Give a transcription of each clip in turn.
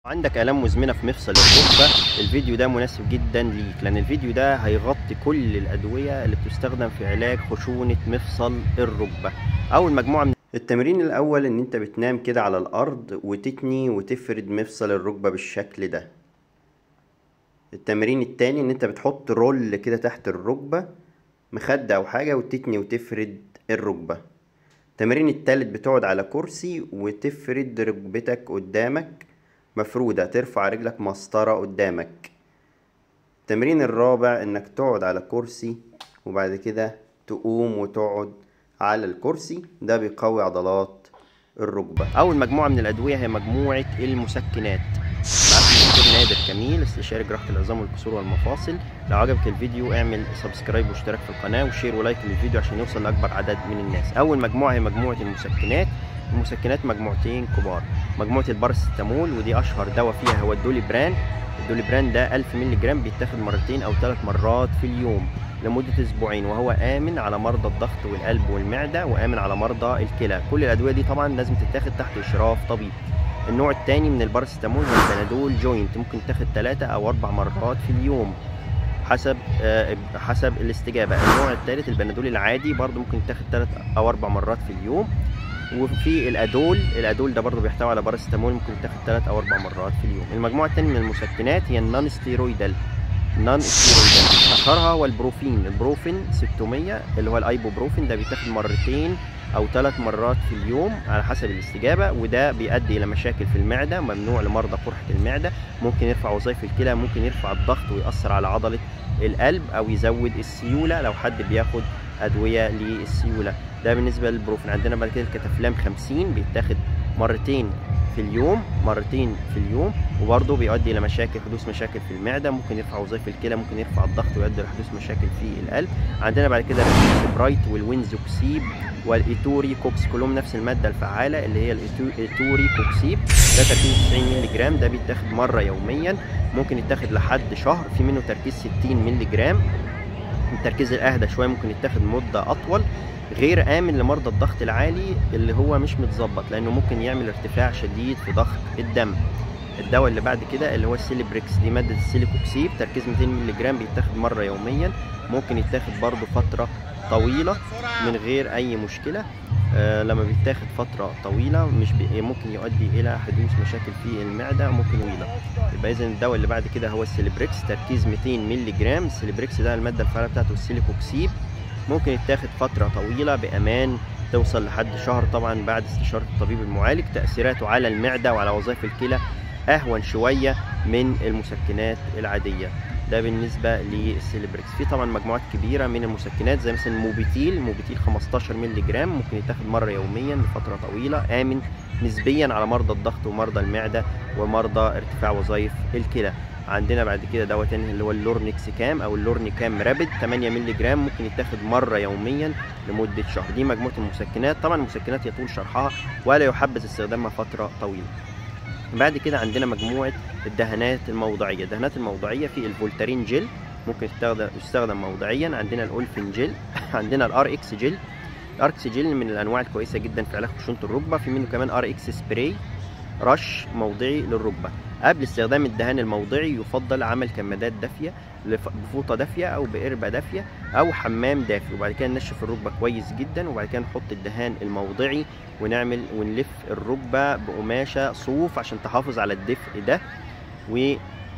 عندك آلام مزمنة في مفصل الركبة الفيديو ده مناسب جدا ليك لأن الفيديو ده هيغطي كل الأدوية اللي بتستخدم في علاج خشونة مفصل الركبة أول مجموعة من التمرين الأول إن أنت بتنام كده على الأرض وتتني وتفرد مفصل الركبة بالشكل ده التمرين التاني إن أنت بتحط رول كده تحت الركبة مخدة أو حاجة وتتني وتفرد الركبة التمرين التالت بتقعد على كرسي وتفرد ركبتك قدامك مفرودة ترفع رجلك مسطرة قدامك التمرين الرابع انك تقعد على كرسي وبعد كده تقوم وتقعد على الكرسي ده بيقوي عضلات الركبة أول مجموعة من الأدوية هي مجموعة المسكنات معاكم الدكتور نادر كميل استشاري جراحة العظام والكسور والمفاصل لو عجبك الفيديو اعمل سبسكرايب واشتراك في القناة وشير ولايك للفيديو عشان يوصل لأكبر عدد من الناس أول مجموعة هي مجموعة المسكنات المسكنات مجموعتين كبار مجموعة البارستامول ودي أشهر دواء فيها هو الدوليبران الدوليبران ده 1000 مللي جرام بيتاخد مرتين أو ثلاث مرات في اليوم لمدة أسبوعين وهو آمن على مرضى الضغط والقلب والمعدة وآمن على مرضى الكلى كل الأدوية دي طبعا لازم تتاخد تحت إشراف طبيب النوع الثاني من البارستامول هو البنادول جوينت ممكن تاخد ثلاثة أو أربع مرات في اليوم حسب آه حسب الاستجابة النوع الثالث البنادول العادي برضو ممكن تاخد ثلاث أو أربع مرات في اليوم وفي الادول الادول ده برضه بيحتوي على بارستامول ممكن تاخد ثلاث او اربع مرات في اليوم المجموعه الثانيه من المسكنات هي النون ستيرويدال نون ستيرويدال اشهرها هو البروفين البروفين 600 اللي هو الايبوبروفين ده بيتاخد مرتين او ثلاث مرات في اليوم على حسب الاستجابه وده بيؤدي الى مشاكل في المعده ممنوع لمرضى قرحه المعده ممكن يرفع وظائف الكلى ممكن يرفع الضغط ويأثر على عضله القلب او يزود السيوله لو حد بياخد ادويه للسيوله ده بالنسبه للبروفين عندنا بعد كده الكتافلام 50 بيتاخد مرتين في اليوم مرتين في اليوم وبرضه بيؤدي الى مشاكل حدوث مشاكل في المعده ممكن يرفع وظائف الكلى ممكن يرفع الضغط ويؤدي الى حدوث مشاكل في القلب عندنا بعد كده السبرايت والوينزوكسيب والايتوري كوكس كلهم نفس الماده الفعاله اللي هي الايتوري كوكسيب ده تركيز 90 مللي جرام ده بيتاخد مره يوميا ممكن يتاخد لحد شهر في منه تركيز 60 مللي جرام التركيز الاهدى شويه ممكن يتاخد مده اطول غير امن لمرضى الضغط العالي اللي هو مش متظبط لانه ممكن يعمل ارتفاع شديد في ضغط الدم الدواء اللي بعد كده اللي هو السيليبريكس دي ماده السيليكوكسيب تركيز 200 مللي جرام بيتاخد مره يوميا ممكن يتاخد برضه فتره طويله من غير اي مشكله آه لما بيتاخد فتره طويله مش بي ممكن يؤدي الى حدوث مشاكل في المعده ممكن طويله يبقى اذا الدواء اللي بعد كده هو السيليبريكس تركيز 200 مللي جرام السيليبريكس ده الماده الفعاله بتاعته السيليكوكسيب ممكن يتاخد فتره طويله بامان توصل لحد شهر طبعا بعد استشاره الطبيب المعالج تاثيراته على المعده وعلى وظائف الكلى اهون شويه من المسكنات العاديه ده بالنسبه للسيليبريكس في طبعا مجموعات كبيره من المسكنات زي مثلا موبيتيل موبيتيل 15 مللي جرام ممكن يتاخد مره يوميا لفتره طويله امن نسبيا على مرضى الضغط ومرضى المعده ومرضى ارتفاع وظائف الكلى عندنا بعد كده دواء تاني اللي هو اللورنكسيكام او اللورنيكام رابد 8 مللي جرام ممكن يتاخد مره يوميا لمده شهر دي مجموعه المسكنات طبعا المسكنات يطول شرحها ولا يحبذ استخدامها فتره طويله بعد كده عندنا مجموعه الدهانات الموضعيه الدهانات الموضعيه في الفولتارين جل ممكن يستخدم يستخدم موضعيا عندنا الاولفين جل عندنا الار اكس جل الار اكس جل من الانواع الكويسه جدا في علاج خشونه الركبه في منه كمان ار اكس سبراي رش موضعي للركبه قبل استخدام الدهان الموضعي يفضل عمل كمادات دافيه بفوطه دافيه او بقربه دافيه او حمام دافي وبعد كده ننشف الركبه كويس جدا وبعد كده نحط الدهان الموضعي ونعمل ونلف الركبه بقماشه صوف عشان تحافظ على الدفء ده و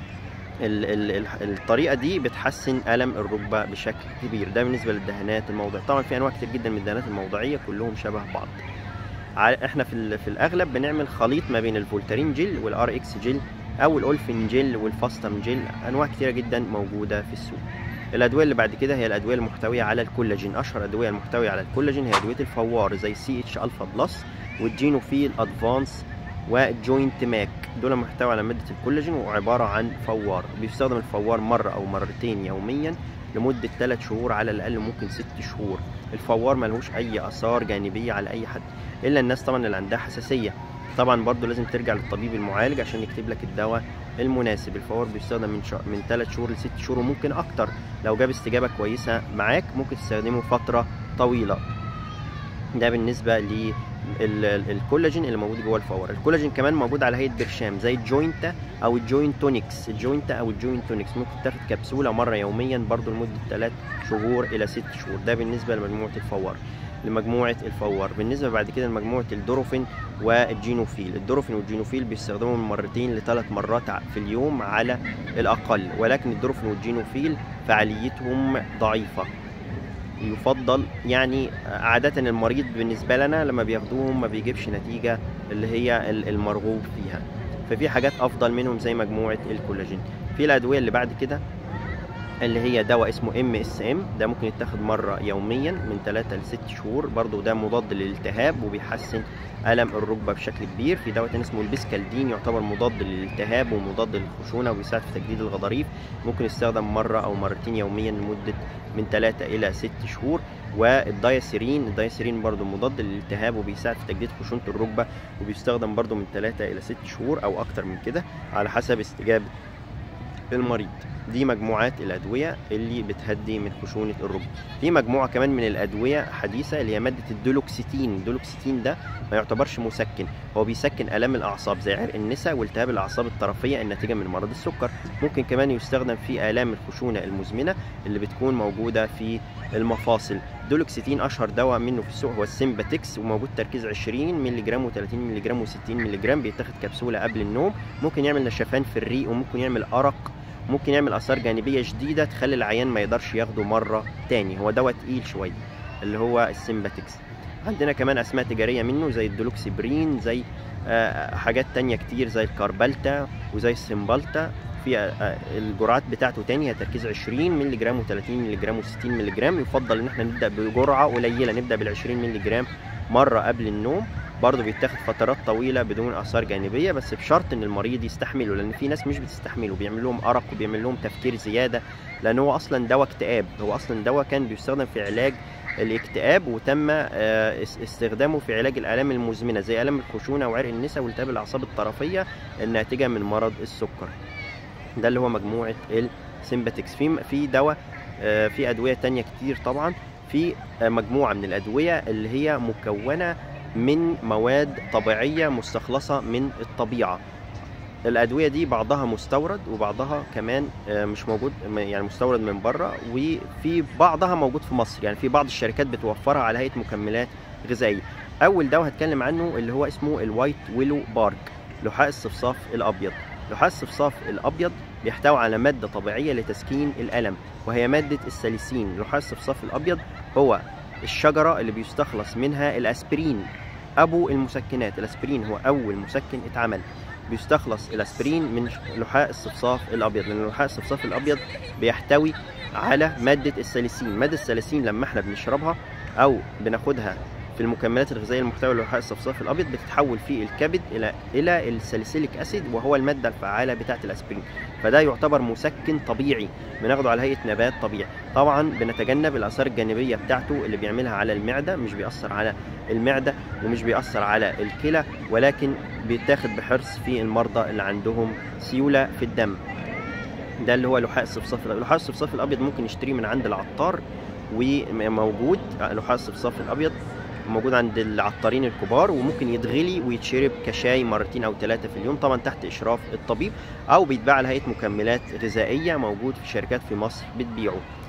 الطريقه دي بتحسن الم الركبه بشكل كبير ده بالنسبه للدهانات الموضعيه طبعا في انواع كتير جدا من الدهانات الموضعيه كلهم شبه بعض احنا في في الاغلب بنعمل خليط ما بين الفولتارين جل والار اكس جل او الاولفين جل والفاستم جل انواع كتيره جدا موجوده في السوق الادويه اللي بعد كده هي الادويه المحتويه على الكولاجين اشهر ادويه المحتويه على الكولاجين هي ادويه الفوار زي سي اتش الفا بلس والجينوفيل ادفانس والجوينت ماك دول محتوى على ماده الكولاجين وعباره عن فوار بيستخدم الفوار مره او مرتين يوميا لمده 3 شهور على الاقل ممكن 6 شهور الفوار ملهوش اي اثار جانبيه على اي حد الا الناس طبعا اللي عندها حساسيه طبعا برضو لازم ترجع للطبيب المعالج عشان يكتب لك الدواء المناسب الفوار بيستخدم من شا... من 3 شهور ل 6 شهور وممكن اكتر لو جاب استجابه كويسه معاك ممكن تستخدمه فتره طويله ده بالنسبه ال- ال- الكولاجين اللي موجود جوه الفور الكولاجين كمان موجود على هيئه برشام زي الجوينتا او الجوينتونكس الجوينتا او الجوينتونكس ممكن تاخد كبسوله مره يوميا برضو لمده 3 شهور الى 6 شهور ده بالنسبه لمجموعه الفور لمجموعه الفور بالنسبه بعد كده لمجموعه الدوروفين والجينوفيل الدوروفين والجينوفيل بيستخدموا من مرتين لثلاث مرات ع- في اليوم على الاقل ولكن الدوروفين والجينوفيل فعاليتهم ضعيفه يفضل يعني عادة المريض بالنسبة لنا لما بياخدوهم ما بيجيبش نتيجة اللي هي ال- المرغوب فيها ففي حاجات أفضل منهم زي مجموعة الكولاجين في الأدوية اللي بعد كده اللي هي دواء اسمه ام اس ام ده ممكن يتاخد مره يوميا من 3 ل 6 شهور برضو ده مضاد للالتهاب وبيحسن الم الركبه بشكل كبير في دواء تاني اسمه البسكالدين يعتبر مضاد للالتهاب ومضاد للخشونه وبيساعد في تجديد الغضاريف ممكن يستخدم مره او مرتين يوميا لمده من 3 الى 6 شهور والدايسيرين الدايسيرين برضو مضاد للالتهاب وبيساعد في تجديد خشونه الركبه وبيستخدم برضو من 3 الى 6 شهور او اكتر من كده على حسب استجابه المريض دي مجموعات الادويه اللي بتهدي من خشونه الركبه في مجموعه كمان من الادويه حديثه اللي هي ماده الدولوكسيتين الدولوكسيتين ده ما يعتبرش مسكن هو بيسكن الام الاعصاب زي عرق النساء والتهاب الاعصاب الطرفيه الناتجه من مرض السكر ممكن كمان يستخدم في الام الخشونه المزمنه اللي بتكون موجوده في المفاصل دولوكسيتين اشهر دواء منه في السوق هو السيمباتكس وموجود تركيز 20 مللي جرام و30 مللي جرام و60 مللي جرام بيتاخد كبسوله قبل النوم ممكن يعمل نشفان في الريق وممكن يعمل ارق ممكن يعمل اثار جانبيه شديده تخلي العيان ما يقدرش ياخده مره تاني هو دواء تقيل شويه اللي هو السيمباتكس عندنا كمان اسماء تجاريه منه زي الدولوكسيبرين زي آه، حاجات تانية كتير زي الكاربالتا وزي السيمبالتا في آه، الجرعات بتاعته تاني هي تركيز 20 مللي جرام و30 مللي جرام و60 مللي جرام يفضل ان احنا نبدا بجرعه قليله نبدا بال 20 مللي جرام مره قبل النوم برضه بيتاخد فترات طويله بدون اثار جانبيه بس بشرط ان المريض يستحمله لان في ناس مش بتستحمله بيعمل لهم ارق وبيعمل لهم تفكير زياده لان هو اصلا دواء اكتئاب هو اصلا دواء كان بيستخدم في علاج الاكتئاب وتم آه، اس- استخدامه في علاج الالام المزمنه زي الام الخشونه وعرق النساء والتهاب الاعصاب الطرفيه الناتجه من مرض السكر ده اللي هو مجموعه السيمباتكس في في دواء آه، في ادويه تانية كتير طبعا في آه، مجموعه من الادويه اللي هي مكونه من مواد طبيعيه مستخلصه من الطبيعه الادويه دي بعضها مستورد وبعضها كمان آه، مش موجود م- يعني مستورد من بره وفي بعضها موجود في مصر يعني في بعض الشركات بتوفرها على هيئه مكملات غذائيه اول دواء هتكلم عنه اللي هو اسمه الوايت ويلو بارك لحاء الصفصاف الابيض لحاء الصفصاف الابيض بيحتوي على ماده طبيعيه لتسكين الالم وهي ماده الساليسين لحاء الصفصاف الابيض هو الشجره اللي بيستخلص منها الاسبرين ابو المسكنات الاسبرين هو اول مسكن اتعمل بيستخلص الاسبرين من لحاء الصفصاف الابيض لان لحاء الصفصاف الابيض بيحتوي على ماده الساليسين ماده الساليسين لما احنا بنشربها او بناخدها في المكملات الغذائيه المحتويه على لحاء الصفصاف الابيض بتتحول في الكبد الى الى الساليسيليك اسيد وهو الماده الفعاله بتاعه الاسبرين فده يعتبر مسكن طبيعي بناخده على هيئه نبات طبيعي طبعا بنتجنب الاثار الجانبيه بتاعته اللي بيعملها على المعده مش بيأثر على المعده ومش بيأثر على الكلى ولكن بيتاخد بحرص في المرضى اللي عندهم سيوله في الدم ده اللي هو لحاء الصفصاف الابيض لحاء الصفصاف الابيض ممكن نشتريه من عند العطار وموجود لحاء الصفصاف الابيض موجود عند العطارين الكبار وممكن يتغلي ويتشرب كشاي مرتين او ثلاثه في اليوم طبعا تحت اشراف الطبيب او بيتباع على هيئه مكملات غذائيه موجود في شركات في مصر بتبيعه